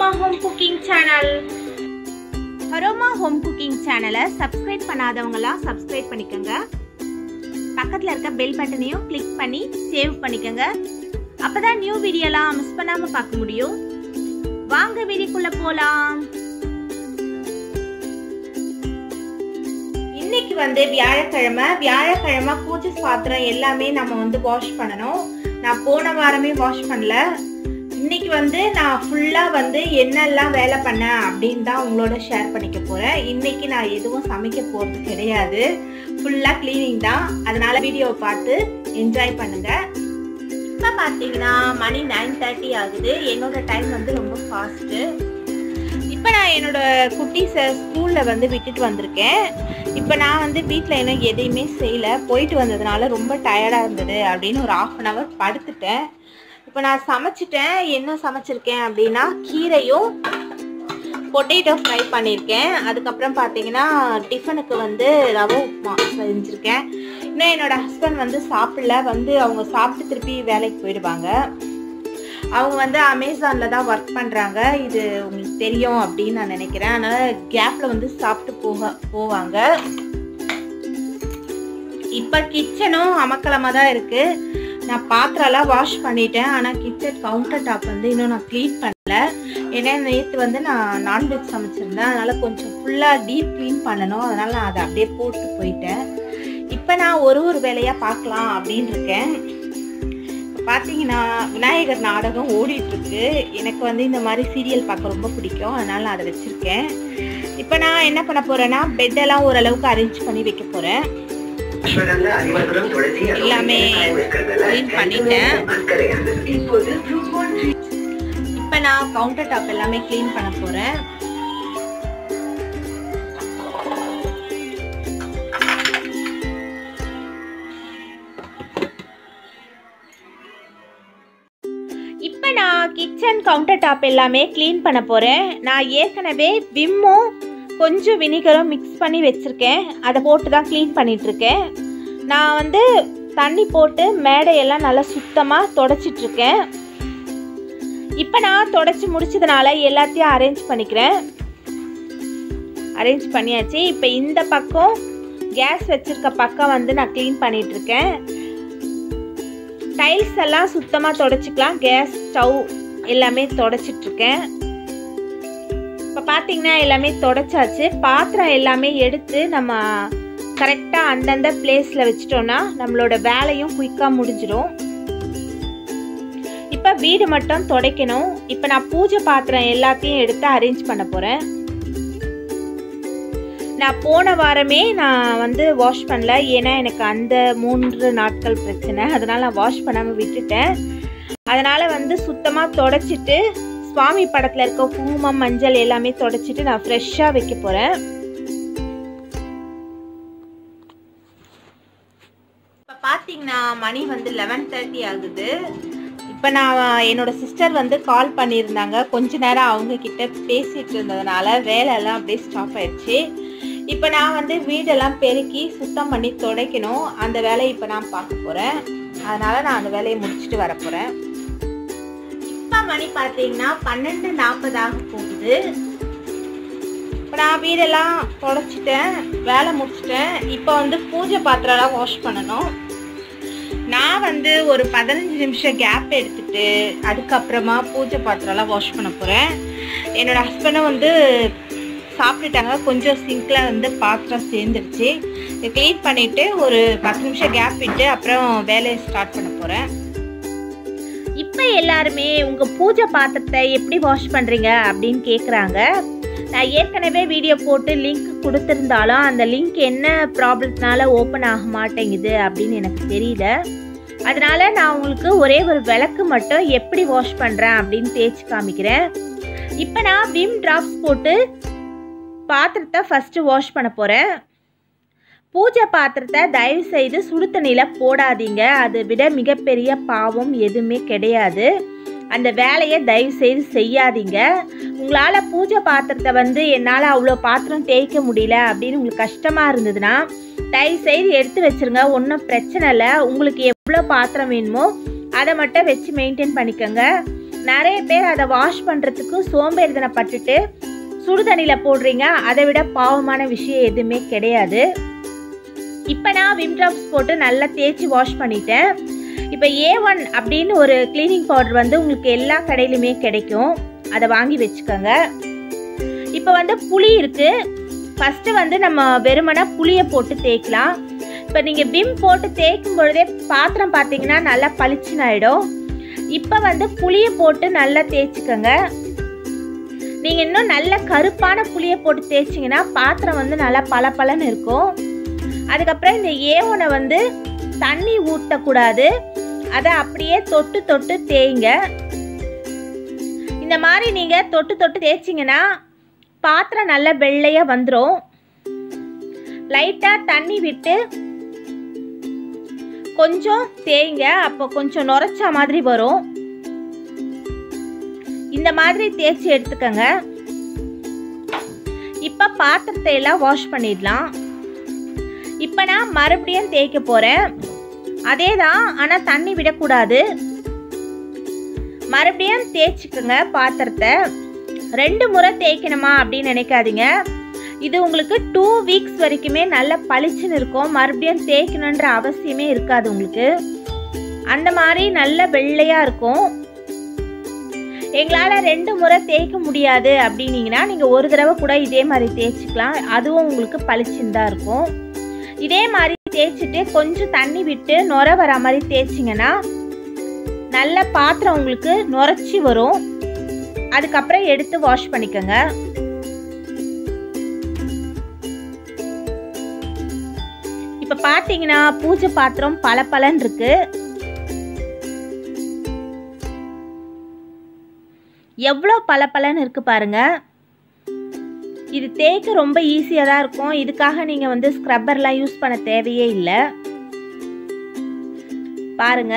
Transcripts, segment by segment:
ஹரோமா home cooking channel Haroma home cooking சேனலை subscribe பண்ணாதவங்களாம் subscribe பண்ணிக்கோங்க பக்கத்தில் இருக்க பெல் பட்டனையும் கிளிக் பண்ணி சேவ் பண்ணிக்கோங்க அப்பதான் நியூ வீடியோலாம் மிஸ் பண்ணாம பார்க்க முடியும் வாங்க வீடியோக்குள்ள போலாம் இன்னைக்கு வந்து வியாழக்கிழமை வியாழக்கிழமை பூஜை பாத்திரம் எல்லாமே நம்ம வந்து வாஷ் பண்ணணும் நான் போன வாரமே வாஷ் பண்ணல இன்னைக்கு வந்து நான் ஃபுல்லாக வந்து என்னெல்லாம் வேலை பண்ணேன் அப்படின்னு தான் உங்களோட ஷேர் பண்ணிக்க போகிறேன் இன்னைக்கு நான் எதுவும் சமைக்க போகிறது கிடையாது ஃபுல்லாக க்ளீனிங் தான் அதனால வீடியோவை பார்த்து என்ஜாய் பண்ணுங்க இப்போ பார்த்தீங்கன்னா மணி நைன் தேர்ட்டி ஆகுது என்னோட டைம் வந்து ரொம்ப ஃபாஸ்ட்டு இப்போ நான் என்னோட குட்டீஸை ஸ்கூலில் வந்து விட்டுட்டு வந்திருக்கேன் இப்போ நான் வந்து வீட்டில் இன்னும் எதையுமே செய்யலை போயிட்டு வந்ததுனால ரொம்ப டயர்டாக இருந்தது அப்படின்னு ஒரு ஆஃப் அன் ஹவர் படுத்துட்டேன் இப்போ நான் சமைச்சிட்டேன் என்ன சமைச்சிருக்கேன் அப்படின்னா கீரையும் பொட்டேட்டோ ஃப்ரை பண்ணியிருக்கேன் அதுக்கப்புறம் பார்த்தீங்கன்னா டிஃபனுக்கு வந்து ரவை உப்புமா செஞ்சுருக்கேன் இன்னும் என்னோட ஹஸ்பண்ட் வந்து சாப்பிடல வந்து அவங்க சாப்பிட்டு திருப்பி வேலைக்கு போயிடுவாங்க அவங்க வந்து அமேசானில் தான் ஒர்க் பண்ணுறாங்க இது உங்களுக்கு தெரியும் அப்படின்னு நான் நினைக்கிறேன் அதனால் கேப்பில் வந்து சாப்பிட்டு போக போவாங்க இப்போ கிச்சனும் அமக்கலமாக தான் இருக்குது நான் பாத்திரம்லாம் வாஷ் பண்ணிட்டேன் ஆனால் கிச்சன் கவுண்டர் டாப் வந்து இன்னும் நான் க்ளீன் பண்ணல ஏன்னா நேற்று வந்து நான் நான்வெஜ் சமைச்சிருந்தேன் அதனால் கொஞ்சம் ஃபுல்லாக டீப் க்ளீன் பண்ணணும் அதனால் நான் அதை அப்படியே போட்டு போயிட்டேன் இப்போ நான் ஒரு ஒரு வேலையாக பார்க்கலாம் அப்படின்னு இருக்கேன் பார்த்தீங்கன்னா விநாயகர் நாடகம் ஓடிட்டுருக்கு எனக்கு வந்து இந்த மாதிரி சீரியல் பார்க்க ரொம்ப பிடிக்கும் அதனால் நான் அதை வச்சுருக்கேன் இப்போ நான் என்ன பண்ண போகிறேன்னா பெட்டெல்லாம் ஓரளவுக்கு அரேஞ்ச் பண்ணி வைக்க போகிறேன் எல்லாமே க்ளீன் பண்ணிட்டேன் இப்போ நான் கவுண்டர் டாப் எல்லாமே க்ளீன் பண்ண போகிறேன் இப்போ நான் கிச்சன் கவுண்டர் டாப் எல்லாமே க்ளீன் பண்ண போகிறேன் நான் ஏற்கனவே விம்மும் கொஞ்சம் வினிகரும் மிக்ஸ் பண்ணி வச்சுருக்கேன் அதை போட்டு தான் க்ளீன் பண்ணிகிட்ருக்கேன் நான் வந்து தண்ணி போட்டு மேடையெல்லாம் நல்லா சுத்தமாக தொடச்சிட்ருக்கேன் இப்போ நான் தொடச்சி முடிச்சதுனால எல்லாத்தையும் அரேஞ்ச் பண்ணிக்கிறேன் அரேஞ்ச் பண்ணியாச்சு இப்போ இந்த பக்கம் கேஸ் வச்சுருக்க பக்கம் வந்து நான் க்ளீன் பண்ணிகிட்ருக்கேன் டைல்ஸ் எல்லாம் சுத்தமாக தொடச்சிக்கலாம் கேஸ் ஸ்டவ் எல்லாமே தொடச்சிட்ருக்கேன் இப்போ பார்த்தீங்கன்னா எல்லாமே தொடச்சாச்சு பாத்திரம் எல்லாமே எடுத்து நம்ம கரெக்டாக அந்தந்த பிளேஸில் வச்சிட்டோன்னா நம்மளோட வேலையும் குயிக்காக முடிஞ்சிடும் இப்போ வீடு மட்டும் துடைக்கணும் இப்போ நான் பூஜை பாத்திரம் எல்லாத்தையும் எடுத்து அரேஞ்ச் பண்ண போகிறேன் நான் போன வாரமே நான் வந்து வாஷ் பண்ணல ஏன்னா எனக்கு அந்த மூன்று நாட்கள் பிரச்சனை அதனால் நான் வாஷ் பண்ணாமல் விட்டுட்டேன் அதனால் வந்து சுத்தமாக தொடச்சிட்டு சுவாமி படத்தில் இருக்க குங்குமம் மஞ்சள் எல்லாமே தொடச்சிட்டு நான் ஃப்ரெஷ்ஷாக வைக்க போகிறேன் இப்போ பார்த்தீங்கன்னா மணி வந்து லெவன் தேர்ட்டி ஆகுது இப்போ நான் என்னோட சிஸ்டர் வந்து கால் பண்ணியிருந்தாங்க கொஞ்ச நேரம் அவங்க கிட்ட பேசிகிட்டு இருந்ததுனால வேலையெல்லாம் அப்படியே ஸ்டாப் ஆயிடுச்சு இப்போ நான் வந்து வீடெல்லாம் பெருக்கி சுத்தம் பண்ணி துடைக்கணும் அந்த வேலையை இப்போ நான் பார்க்க போகிறேன் அதனால் நான் அந்த வேலையை முடிச்சுட்டு வர போகிறேன் இப்போ மணி பார்த்தீங்கன்னா பன்னெண்டு நாற்பதாக போகுது இப்போ நான் வீடெல்லாம் தொடச்சிட்டேன் வேலை முடிச்சிட்டேன் இப்போ வந்து பூஜை பாத்திரம்லாம் வாஷ் பண்ணணும் நான் வந்து ஒரு பதினஞ்சு நிமிஷம் கேப் எடுத்துட்டு அதுக்கப்புறமா பூஜை பாத்திரம்லாம் வாஷ் பண்ண போகிறேன் என்னோட ஹஸ்பண்டும் வந்து சாப்பிட்டுட்டாங்க கொஞ்சம் சிங்கில் வந்து பாத்திரம் சேர்ந்துருச்சு க்ளீன் பண்ணிவிட்டு ஒரு பத்து நிமிஷம் கேப் விட்டு அப்புறம் வேலையை ஸ்டார்ட் பண்ண போகிறேன் இப்போ எல்லாருமே உங்கள் பூஜை பாத்திரத்தை எப்படி வாஷ் பண்ணுறீங்க அப்படின்னு கேட்குறாங்க நான் ஏற்கனவே வீடியோ போட்டு லிங்க் கொடுத்துருந்தாலும் அந்த லிங்க் என்ன ப்ராப்ளத்தினால ஓப்பன் ஆக மாட்டேங்குது அப்படின்னு எனக்கு தெரியல அதனால நான் உங்களுக்கு ஒரே ஒரு விளக்கு மட்டும் எப்படி வாஷ் பண்ணுறேன் அப்படின்னு தேய்ச்சி காமிக்கிறேன் இப்போ நான் விம் ட்ராப்ஸ் போட்டு பாத்திரத்தை ஃபஸ்ட்டு வாஷ் பண்ண போகிறேன் பூஜை பாத்திரத்தை தயவு செய்து சுடு தண்ணியில் போடாதீங்க அதை விட மிகப்பெரிய பாவம் எதுவுமே கிடையாது அந்த வேலையை தயவு செய்து செய்யாதீங்க உங்களால் பூஜை பாத்திரத்தை வந்து என்னால் அவ்வளோ பாத்திரம் தேய்க்க முடியல அப்படின்னு உங்களுக்கு கஷ்டமாக இருந்ததுன்னா தயவு செய்து எடுத்து வச்சுருங்க ஒன்றும் பிரச்சனை இல்லை உங்களுக்கு எவ்வளோ பாத்திரம் வேணுமோ அதை மட்டும் வச்சு மெயின்டைன் பண்ணிக்கோங்க நிறைய பேர் அதை வாஷ் பண்ணுறதுக்கு சோம்பேறித்தனப்பட்டுட்டு சுடுதண்ணியில் போடுறீங்க அதை விட பாவமான விஷயம் எதுவுமே கிடையாது இப்போ நான் விம் ட்ராப்ஸ் போட்டு நல்லா தேய்ச்சி வாஷ் பண்ணிட்டேன் இப்போ ஏ ஒன் அப்படின்னு ஒரு க்ளீனிங் பவுடர் வந்து உங்களுக்கு எல்லா கடையிலுமே கிடைக்கும் அதை வாங்கி வச்சுக்கோங்க இப்போ வந்து புளி இருக்குது ஃபஸ்ட்டு வந்து நம்ம வெறுமனை புளியை போட்டு தேய்க்கலாம் இப்போ நீங்கள் விம் போட்டு தேய்க்கும் பொழுதே பாத்திரம் பார்த்தீங்கன்னா நல்லா பளிச்சுன்னு ஆகிடும் இப்போ வந்து புளியை போட்டு நல்லா தேய்ச்சிக்கோங்க நீங்கள் இன்னும் நல்ல கருப்பான புளியை போட்டு தேய்ச்சிங்கன்னா பாத்திரம் வந்து நல்லா பளபளன்னு இருக்கும் அதுக்கப்புறம் இந்த ஏவனை வந்து தண்ணி ஊற்றக்கூடாது அதை அப்படியே தொட்டு தொட்டு தேய்ங்க இந்த மாதிரி நீங்கள் தொட்டு தொட்டு தேய்ச்சிங்கன்னா பாத்திரம் நல்லா வெள்ளையாக வந்துடும் லைட்டாக தண்ணி விட்டு கொஞ்சம் தேய்ங்க அப்போ கொஞ்சம் நுரைச்ச மாதிரி வரும் இந்த மாதிரி தேய்ச்சி எடுத்துக்கோங்க இப்போ பாத்திரத்தை எல்லாம் வாஷ் பண்ணிடலாம் இப்போ நான் மறுபடியும் தேய்க்க போகிறேன் அதே தான் ஆனால் தண்ணி விடக்கூடாது மறுபடியும் தேய்ச்சிக்கோங்க பாத்திரத்தை ரெண்டு முறை தேய்க்கணுமா அப்படின்னு நினைக்காதீங்க இது உங்களுக்கு டூ வீக்ஸ் வரைக்குமே நல்ல பளிச்சுன்னு இருக்கும் மறுபடியும் தேய்க்கணுன்ற அவசியமே இருக்காது உங்களுக்கு அந்த மாதிரி நல்ல வெள்ளையாக இருக்கும் எங்களால் ரெண்டு முறை தேய்க்க முடியாது அப்படின்னீங்கன்னா நீங்கள் ஒரு தடவை கூட இதே மாதிரி தேய்ச்சிக்கலாம் அதுவும் உங்களுக்கு பளிச்சுன்னு தான் இருக்கும் இதே மாதிரி தேய்ச்சிட்டு கொஞ்சம் தண்ணி விட்டு நுர வர மாதிரி தேய்ச்சிங்கன்னா நல்ல பாத்திரம் உங்களுக்கு நுரைச்சி வரும் அதுக்கப்புறம் எடுத்து வாஷ் பண்ணிக்கோங்க இப்போ பார்த்தீங்கன்னா பூஜை பாத்திரம் பல பலன் இருக்கு எவ்வளோ பல பலன் இருக்கு பாருங்க இது தேய்க்க ரொம்ப ஈஸியாக தான் இருக்கும் இதுக்காக நீங்கள் வந்து ஸ்க்ரப்பர்லாம் யூஸ் பண்ண தேவையே இல்லை பாருங்க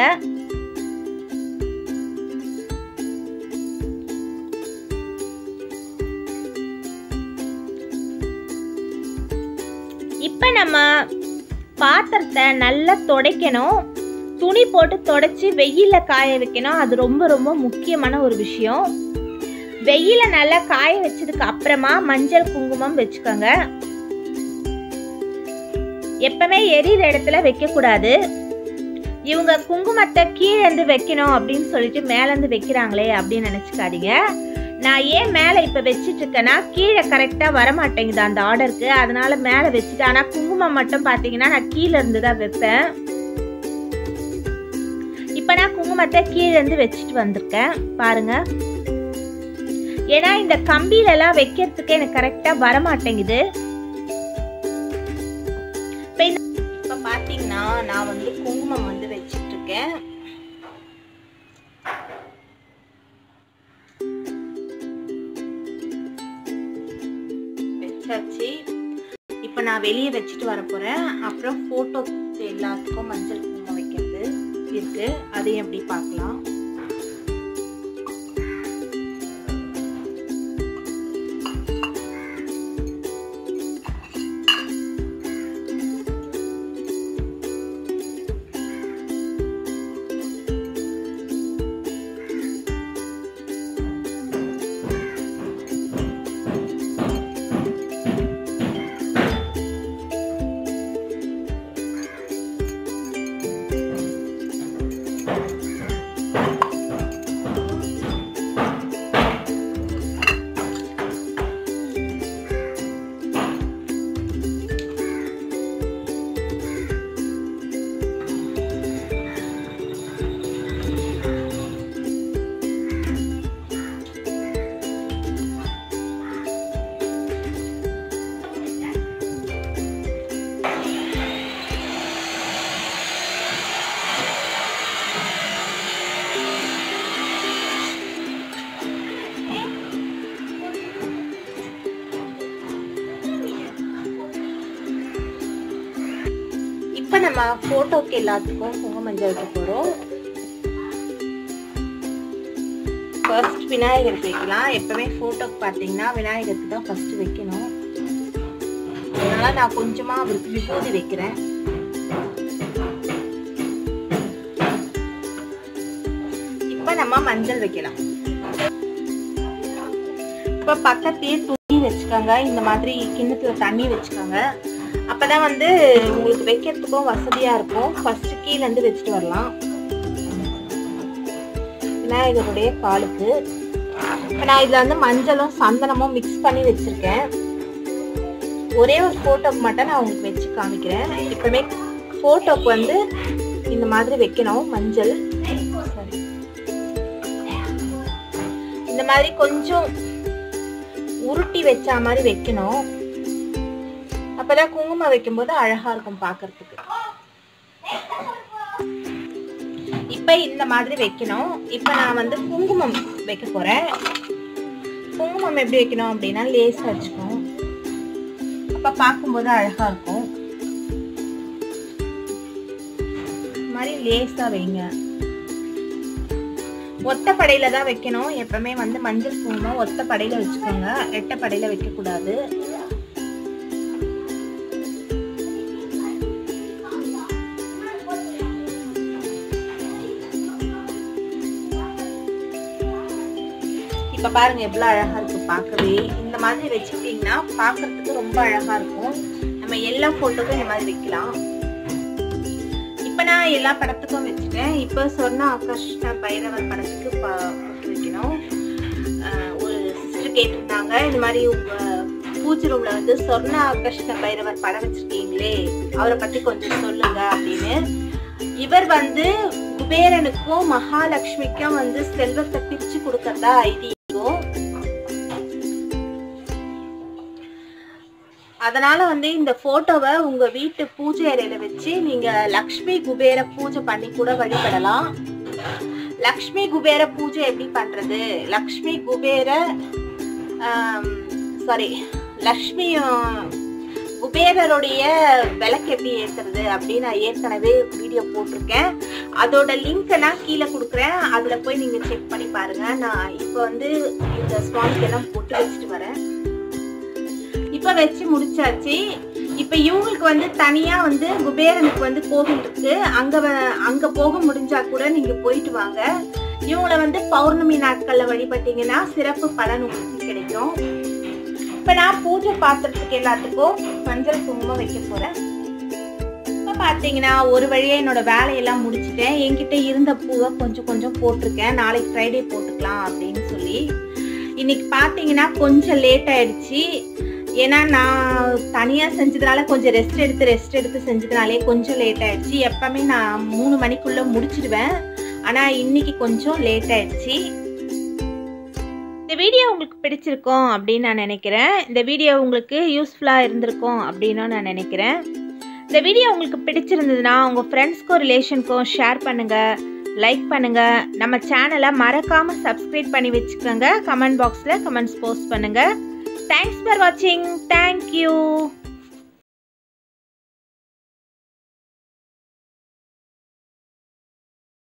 இப்போ நம்ம பாத்திரத்தை நல்லா துடைக்கணும் துணி போட்டு துடைச்சி வெயிலில் காய வைக்கணும் அது ரொம்ப ரொம்ப முக்கியமான ஒரு விஷயம் வெயில நல்லா காய வச்சதுக்கு அப்புறமா மஞ்சள் குங்குமம் வச்சுக்கோங்க எப்பவுமே எரியிற இடத்துல வைக்கக்கூடாது இவங்க குங்குமத்தை கீழேந்து வைக்கணும் அப்படின்னு சொல்லிட்டு மேலேருந்து வைக்கிறாங்களே அப்படின்னு நினச்சிக்காதீங்க நான் ஏன் மேலே இப்போ வச்சிட்டு இருக்கேன்னா கீழே கரெக்டாக வரமாட்டேங்குது அந்த ஆர்டருக்கு அதனால மேலே வச்சுட்டு ஆனால் குங்குமம் மட்டும் பார்த்தீங்கன்னா நான் கீழே இருந்து தான் வைப்பேன் இப்போ நான் குங்குமத்தை கீழே இருந்து வச்சுட்டு வந்திருக்கேன் பாருங்க ஏன்னா இந்த கம்பியிலலாம் வைக்கிறதுக்கு எனக்கு கரெக்டாக வரமாட்டேங்குது இப்போ இந்த இப்போ பார்த்தீங்கன்னா நான் வந்து குங்குமம் வந்து வச்சிட்டு இருக்கேன் வச்சாச்சு இப்போ நான் வெளியே வச்சுட்டு வர போகிறேன் அப்புறம் ஃபோட்டோ எல்லாத்துக்கும் மஞ்சள் குங்குமம் வைக்கிறது இருக்கு அதையும் எப்படி பார்க்கலாம் இப்போ நம்ம ஃபோட்டோக்கு எல்லாத்துக்கும் குங்குமஞ்சள் வைக்க போகிறோம் ஃபர்ஸ்ட் விநாயகருக்கு வைக்கலாம் எப்பவுமே ஃபோட்டோக்கு பார்த்தீங்கன்னா விநாயகருக்கு தான் ஃபர்ஸ்ட் வைக்கணும் அதனால நான் கொஞ்சமாக அவருக்கு விபூதி வைக்கிறேன் நம்ம மஞ்சள் வைக்கலாம் இப்போ பக்கத்தையே துணி வச்சுக்கோங்க இந்த மாதிரி கிண்ணத்துல தண்ணி வச்சுக்கோங்க அப்பதான் வந்து உங்களுக்கு வைக்கிறதுக்கும் வசதியா இருக்கும் ஃபர்ஸ்ட் கீழ இருந்து வச்சுட்டு வரலாம் விநாயகருடைய காலுக்கு இப்போ நான் இதில் வந்து மஞ்சளும் சந்தனமும் மிக்ஸ் பண்ணி வச்சுருக்கேன் ஒரே ஒரு ஃபோட்டோக்கு மட்டும் நான் உங்களுக்கு வச்சு காமிக்கிறேன் இப்போமே ஃபோட்டோக்கு வந்து இந்த மாதிரி வைக்கணும் மஞ்சள் Sorry. இந்த மாதிரி கொஞ்சம் உருட்டி வச்ச மாதிரி வைக்கணும் அப்பதான் குங்குமம் வைக்கும்போது அழகா இருக்கும் பார்க்கிறதுக்கு இப்ப இந்த மாதிரி வைக்கணும் இப்ப நான் வந்து குங்குமம் வைக்க போறேன் குங்குமம் எப்படி வைக்கணும் அப்படின்னா லேசா வச்சுக்கணும் அப்ப பார்க்கும்போது அழகா இருக்கும் இந்த மாதிரி லேசா வைங்க ஒத்த படையில தான் வைக்கணும் எப்பவுமே வந்து மஞ்சள் குங்குமம் ஒத்த படையில வச்சுக்கோங்க எட்ட படையில வைக்க கூடாது இப்ப பாருங்க எவ்வளவு அழகா இருக்கு பார்க்கவே இந்த மாதிரி வச்சுக்கிட்டீங்கன்னா பார்க்கிறதுக்கு ரொம்ப அழகா இருக்கும் நம்ம எல்லா போட்டோக்கும் இந்த மாதிரி வைக்கலாம் இப்ப நான் எல்லா படத்துக்கும் வச்சுட்டேன் இப்ப சொன்ன ஆகர்ஷ்ண பைரவர் படத்துக்கு ப- போட்டு வைக்கணும் ஆஹ் ஒரு சிஸ்டர் கேட்டிருந்தாங்க இந்த மாதிரி உங்க பூஜை ரூம்ல வந்து சொர்ண ஆகர்ஷ்ண பைரவர் படம் வச்சிருக்கீங்களே அவரை பத்தி கொஞ்சம் சொல்லுங்க அப்படின்னு இவர் வந்து குபேரனுக்கும் மகாலட்சுமிக்கும் வந்து செல்வத்தை பிரிச்சு கொடுக்கறதா ஐதீகம் அதனால வந்து இந்த போட்டோவை உங்க வீட்டு பூஜை அறையில வச்சு நீங்க லக்ஷ்மி குபேர பூஜை பண்ணி கூட வழிபடலாம் லக்ஷ்மி குபேர பூஜை எப்படி பண்றது லக்ஷ்மி குபேர சாரி லக்ஷ்மி ஆஹ், குபேரருடைய விளக்கு எப்படி ஏத்துறது அப்படின்னு நான் ஏற்கனவே வீடியோ போட்டிருக்கேன் அதோட லிங்க்கை நான் கீழே கொடுக்குறேன் அதில் போய் நீங்கள் செக் பண்ணி பாருங்க நான் இப்போ வந்து இந்த ஸ்வாமிக்கு எல்லாம் போட்டு வச்சுட்டு வரேன் இப்போ வச்சு முடிச்சாச்சு இப்போ இவங்களுக்கு வந்து தனியாக வந்து குபேரனுக்கு வந்து கோவில் இருக்கு அங்கே அங்கே போக முடிஞ்சா கூட நீங்கள் போயிட்டு வாங்க இவங்கள வந்து பௌர்ணமி நாட்களில் வழிபட்டீங்கன்னா சிறப்பு பலன் உங்களுக்கு கிடைக்கும் இப்போ நான் பூஜை பாத்திரத்துக்கு எல்லாத்துக்கும் மஞ்சள் குங்குமம் வைக்க போகிறேன் இப்போ பார்த்தீங்கன்னா ஒரு வழியாக என்னோட வேலையெல்லாம் முடிச்சிட்டேன் என்கிட்ட இருந்த பூவை கொஞ்சம் கொஞ்சம் போட்டிருக்கேன் நாளைக்கு ஃப்ரைடே போட்டுக்கலாம் அப்படின்னு சொல்லி இன்னைக்கு பார்த்தீங்கன்னா கொஞ்சம் லேட் ஆயிடுச்சு ஏன்னா நான் தனியாக செஞ்சதுனால கொஞ்சம் ரெஸ்ட் எடுத்து ரெஸ்ட் எடுத்து செஞ்சதுனாலே கொஞ்சம் லேட் ஆயிடுச்சு எப்பவுமே நான் மூணு மணிக்குள்ளே முடிச்சிடுவேன் ஆனால் இன்னைக்கு கொஞ்சம் லேட் ஆயிடுச்சு இந்த வீடியோ உங்களுக்கு பிடிச்சிருக்கும் அப்படின்னு நான் நினைக்கிறேன் இந்த வீடியோ உங்களுக்கு யூஸ்ஃபுல்லாக இருந்திருக்கும் அப்படின்னு நான் நினைக்கிறேன் இந்த வீடியோ உங்களுக்கு பிடிச்சிருந்ததுன்னா உங்கள் ஃப்ரெண்ட்ஸ்க்கும் ரிலேஷனுக்கும் ஷேர் பண்ணுங்கள் லைக் பண்ணுங்கள் நம்ம சேனலை மறக்காமல் சப்ஸ்கிரைப் பண்ணி வச்சுக்கோங்க கமெண்ட் பாக்ஸில் கமெண்ட்ஸ் போஸ்ட் பண்ணுங்கள் தேங்க்ஸ் ஃபார் வாட்சிங் தேங்க்யூ